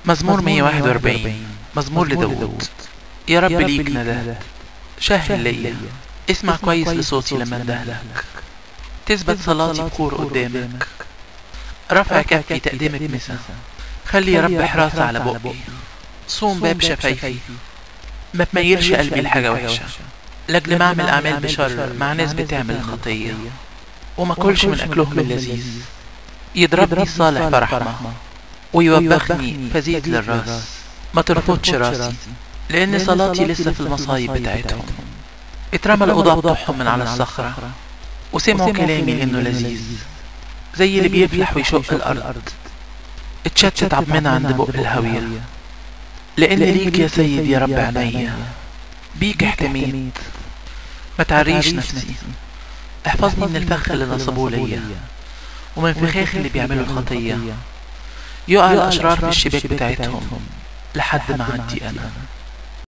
مزمور 141 مزمور لداود يا رب ليك ندى شهر ليا اسمع كويس لصوتي لما اندهلك تثبت صلاتي بخور قدامك رفع كفي تقدمك مسا خلي يا رب حراسة على بقي صوم باب شفايفي ما تميلش قلبي لحاجة وحشة لأجل ما أعمل أعمال بشر مع ناس بتعمل خطية وما كلش من أكلهم اللذيذ يضربني الصالح برحمة ويوبخني فزيد للراس ما ترفضش راسي لأن صلاتي لسه في المصايب بتاعتهم اترمى القضاء بتوعهم من على الصخرة وسمعوا كلامي إنه لذيذ زي اللي بيفلح ويشق الأرض اتشتت عضمنا عند بق الهاوية لأن ليك يا سيد يا رب عينيا بيك احتميت ما تعريش نفسي احفظني من الفخ اللي نصبوه ليا ومن فخاخ اللي بيعملوا الخطية يقع الأشرار في الشباك بتاعتهم لحد ما عدي أنا